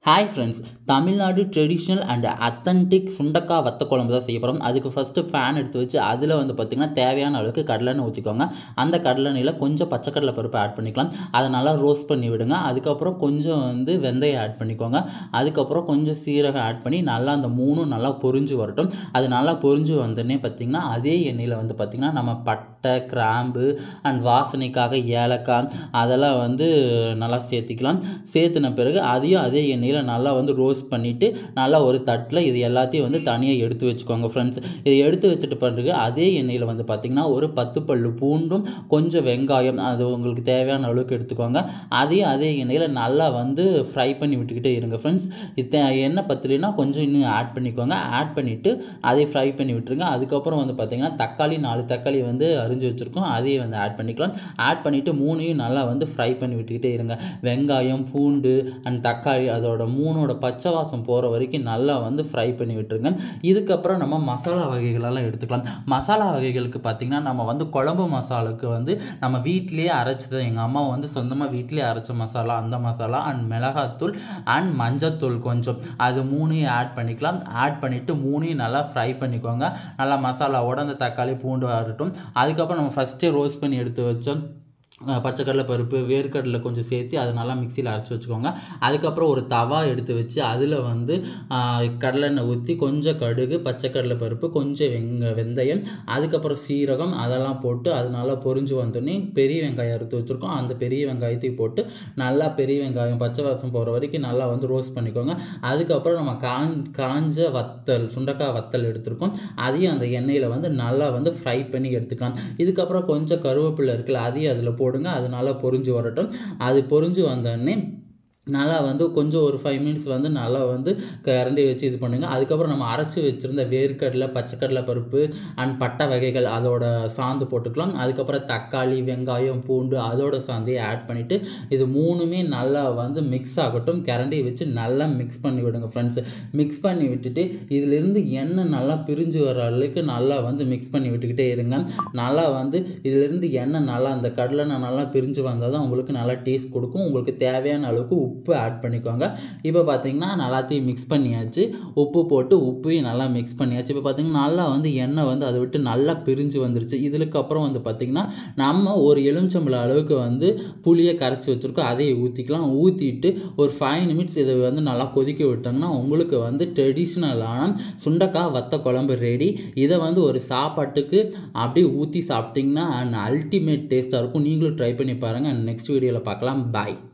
hi friends Tamil Nadu traditional and authentic சுண்டக்காய் வத்த குழம்பு தான் செய்ய போகிறோம் அதுக்கு ஃபஸ்ட்டு பேன் எடுத்து வச்சு அதில் வந்து பார்த்திங்கன்னா தேவையான அளவுக்கு கடலெண்ணெய் ஊற்றிக்கோங்க அந்த கடலெண்ணெயில் கொஞ்சம் பச்சைக்கடலை பருப்பு ஆட் பண்ணிக்கலாம் அதை நல்லா ரோஸ்ட் பண்ணி விடுங்க அதுக்கப்புறம் கொஞ்சம் வந்து வெந்தயம் ஆட் பண்ணிக்கோங்க அதுக்கப்புறம் கொஞ்சம் சீரகம் ஆட் பண்ணி நல்லா அந்த மூணும் நல்லா பொரிஞ்சு வரட்டும் அது நல்லா பொரிஞ்சு வந்தோடனே பார்த்திங்கன்னா அதே எண்ணெயில் வந்து பார்த்திங்கன்னா நம்ம பட்டை கிராம்பு அண்ட் வாசனைக்காக ஏலக்காய் அதெல்லாம் வந்து நல்லா சேர்த்திக்கலாம் சேர்த்துன பிறகு அதையும் அதே எண்ணெயில் நல்லா வந்து ரோஸ்ட் பண்ணிவிட்டு நல்லா ஒரு தட்டில் இது எல்லாத்தையும் வந்து தனியாக எடுத்து வச்சுக்கோங்க ஃப்ரெண்ட்ஸ் இதை எடுத்து வச்சுட்டு பிறகு அதே எண்ணெயில் வந்து பார்த்திங்கன்னா ஒரு பத்து பல்லு பூண்டும் கொஞ்சம் வெங்காயம் அது உங்களுக்கு தேவையான அளவுக்கு எடுத்துக்கோங்க அதையும் அதே எண்ணெயில் நல்லா வந்து ஃப்ரை பண்ணி விட்டுக்கிட்டே இருங்க ஃப்ரெண்ட்ஸ் இது எண்ணெய் பத்தலைன்னா கொஞ்சம் இன்னும் ஆட் பண்ணிக்கோங்க ஆட் பண்ணிவிட்டு அதை ஃப்ரை பண்ணி விட்டுருங்க அதுக்கப்புறம் வந்து பார்த்திங்கன்னா தக்காளி நாலு தக்காளி வந்து அரிஞ்சு வச்சுருக்கோம் அதையும் வந்து ஆட் பண்ணிக்கலாம் ஆட் பண்ணிவிட்டு மூணையும் நல்லா வந்து ஃப்ரை பண்ணி விட்டுக்கிட்டே இருங்க வெங்காயம் பூண்டு அண்ட் தக்காளி அதோட மூணோட பச்சை வாசம் போகிற வரைக்கும் நல்லா வந்து ஃப்ரை பண்ணி விட்டுருங்க இதுக்கப்புறம் நம்ம மசாலா வகைகளெல்லாம் எடுத்துக்கலாம் மசாலா வகைகளுக்கு பார்த்திங்கன்னா நம்ம வந்து குழம்பு மசாலுக்கு வந்து நம்ம வீட்டிலேயே அரைச்சது எங்கள் அம்மா வந்து சொந்தமாக வீட்டிலேயே அரைச்ச மசாலா அந்த மசாலா அண்ட் மிளகாத்தூள் அண்ட் மஞ்சத்தூள் கொஞ்சம் அது மூணையும் ஆட் பண்ணிக்கலாம் ஆட் பண்ணிவிட்டு மூணையும் நல்லா ஃப்ரை பண்ணிக்கோங்க நல்லா மசாலாவோட அந்த தக்காளி பூண்டு வரட்டும் அதுக்கப்புறம் நம்ம ஃபஸ்ட்டே ரோஸ்ட் பண்ணி எடுத்து வச்சோம் பச்சைக்கடலை பருப்பு வேர்க்கடலை கொஞ்சம் சேர்த்து அதை நல்லா மிக்சியில் அரைச்சி வச்சுக்கோங்க அதுக்கப்புறம் ஒரு தவா எடுத்து வச்சு அதில் வந்து கடலெண்ணெய் ஊற்றி கொஞ்சம் கடுகு பச்சைக்கடலை பருப்பு கொஞ்சம் வெங்க வெந்தயம் அதுக்கப்புறம் சீரகம் அதெல்லாம் போட்டு அது நல்லா பொரிஞ்சு வந்தோடனே பெரிய வெங்காயம் அறுத்து வச்சுருக்கோம் அந்த பெரிய வெங்காயத்தையும் போட்டு நல்லா பெரிய வெங்காயம் பச்சை வாசம் போகிற வரைக்கும் நல்லா வந்து ரோஸ்ட் பண்ணிக்கோங்க அதுக்கப்புறம் நம்ம காஞ் காஞ்ச வத்தல் சுண்டக்காய் வத்தல் எடுத்திருக்கோம் அதையும் அந்த எண்ணெயில் வந்து நல்லா வந்து ஃப்ரை பண்ணி எடுத்துக்கலாம் இதுக்கப்புறம் கொஞ்சம் கருவேப்பிலை இருக்குல்ல அதையும் அதில் போடுங்க அது நல்லா பொரிஞ்சு வரட்டும் அது பொரிஞ்சு வந்தோடனே நல்லா வந்து கொஞ்சம் ஒரு ஃபைவ் மினிட்ஸ் வந்து நல்லா வந்து கரண்டி வச்சு இது பண்ணுங்கள் அதுக்கப்புறம் நம்ம அரைச்சி வச்சுருந்த வேர்க்கடலை பச்சைக்கடலை பருப்பு அண்ட் பட்டை வகைகள் அதோட சாந்து போட்டுக்கலாம் அதுக்கப்புறம் தக்காளி வெங்காயம் பூண்டு அதோட சாந்தையை ஆட் பண்ணிவிட்டு இது மூணுமே நல்லா வந்து மிக்ஸ் ஆகட்டும் கரண்டி வச்சு நல்லா மிக்ஸ் பண்ணி விடுங்க ஃப்ரெண்ட்ஸ் மிக்ஸ் பண்ணி விட்டுட்டு இதிலிருந்து எண்ணெய் நல்லா பிரிஞ்சு வர அளவுக்கு நல்லா வந்து மிக்ஸ் பண்ணி விட்டுக்கிட்டே இருங்க நல்லா வந்து இதிலிருந்து எண்ணெய் நல்லா அந்த கடலெண்ணெய் நல்லா பிரிஞ்சு வந்தால் தான் உங்களுக்கு நல்லா டேஸ்ட் கொடுக்கும் உங்களுக்கு தேவையான அளவுக்கு உப்பு ஆட் பண்ணிக்கோங்க இப்போ பார்த்தீங்கன்னா நல்லாத்தையும் மிக்ஸ் பண்ணியாச்சு உப்பு போட்டு உப்பையும் நல்லா மிக்ஸ் பண்ணியாச்சு இப்போ பார்த்தீங்கன்னா நல்லா வந்து எண்ணெய் வந்து அதை விட்டு நல்லா பிரிஞ்சு வந்துருச்சு இதுக்கப்புறம் வந்து பார்த்திங்கன்னா நம்ம ஒரு எலுமிச்சம்பழம் அளவுக்கு வந்து புளியை கரைச்சி வச்சுருக்கோம் அதையும் ஊற்றிக்கலாம் ஊற்றிட்டு ஒரு ஃபைவ் நிமிட்ஸ் இதை வந்து நல்லா கொதிக்க விட்டோம்னா உங்களுக்கு வந்து ட்ரெடிஷ்னலான சுண்டக்காய் வத்த குழம்பு ரெடி இதை வந்து ஒரு சாப்பாட்டுக்கு அப்படியே ஊற்றி சாப்பிட்டிங்கன்னா அல்டிமேட் டேஸ்ட்டாக இருக்கும் நீங்களும் ட்ரை பண்ணி பாருங்கள் நெக்ஸ்ட் வீடியோவில் பார்க்கலாம் பாய்